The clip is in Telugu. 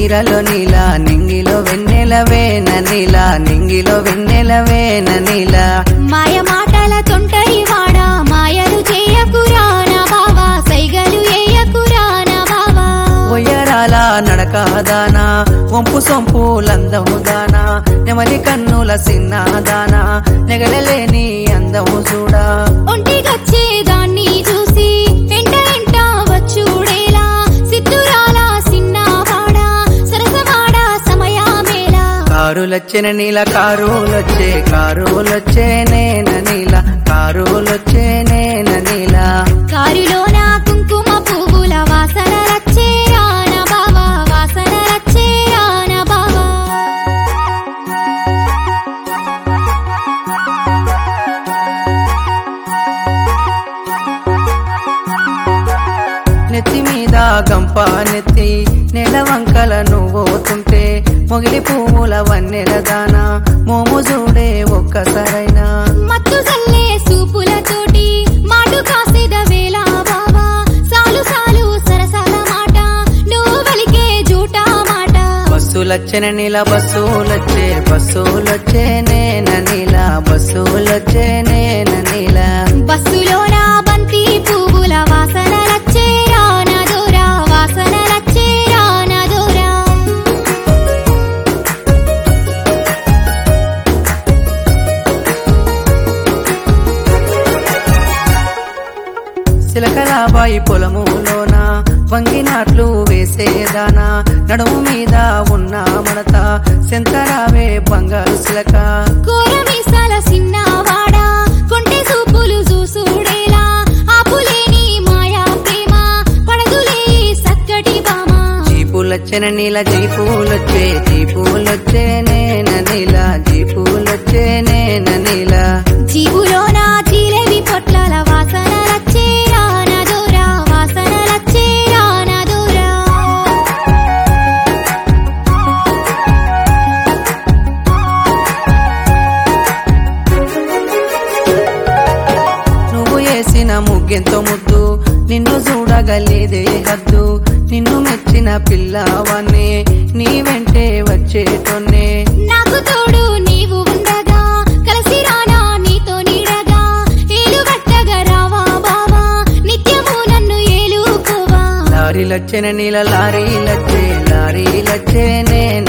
చీరలో నీల నింగిలో వెన్నెలవేన నీల నింగిలో వెన్నెలవేన నీల మాయ మాటల తొంటరి వాడా మాయలు చేయకురా నా బావా సైగలు ఏయకురా నా బావా ఒయ్యరాల నడకదానా వంపు సొంపు లందము దానా నెమలి కన్నుల సిన్నదానా నెగలలేని అందము చూడా ఒంటికొచ్చే దాన్ని చూసి ఎంట ఎంట వచ్చుడేలా సిద్ధురాల సిన్నవాడా సరసవాడా సమయమేలా కారులొచ్చిన నీల కారులొచ్చే కారులొచ్చే నేన నీల కారులొచ్చే నేన నీల కారులోన కుంకుమ పువ్వుల వాసన రచ్చే రాన బావా వాసన రచ్చే రాన బావా నెత్తి మీద గంప నెత్తి నెల వంకల నువ్వుతుంటే మొగిలి పువ్వుల వన్నెల దానా మోము చూడే ఒక్కసారైనా మత్తు జల్లే సూపులతోటి మాటు కాసేద వేళ బావా సాలు సాలు సరసాల మాట నువ్వు వలికే జూటా మాట బస్సులొచ్చిన నీల బస్సులొచ్చే బస్సులొచ్చే నేన నీల బస్సులొచ్చే నేన నీల బస్సులోన బంతి పువ్వుల వాసన రచ్చే రాన దూరా వాసన రచ్చే రాన దూరా సిలకలాబాయి పొలములోన వంగినాట్లు వేసేదానా నడుము మీద ఉన్న మడత సెంతరావే బంగారు సిలక కూర మీసాల సిన్నవాడా కొంటె సూపులు చూసుడేలా ఆపులేని మాయా ప్రేమ పడదులే సక్కటి బామా జీపులొచ్చిన నీల జీపులొచ్చే జీపులొచ్చే నేన నీల జీపులొచ్చే నేన నీల జీవులోన జీలేబి పొట్లల వాసన రచ్చే రాన దూరా వాసన రచ్చే రాన దూరా నువ్వు వేసిన ముగ్గెంతో ముద్దు నిన్ను చూడగలేదే హద్దు నిన్ను మెచ్చిన పిల్లవాన్ని నీ వెంటే వచ్చేటోన్నే నాకు తోడు నీవు ఉండగా కలిసి రానా నీతో నీడగా ఏలు గట్టగా రావా బావా నిత్యము నన్ను ఏలుకోవా లారీలొచ్చిన నీల లారీలొచ్చే లారీలొచ్చే నేన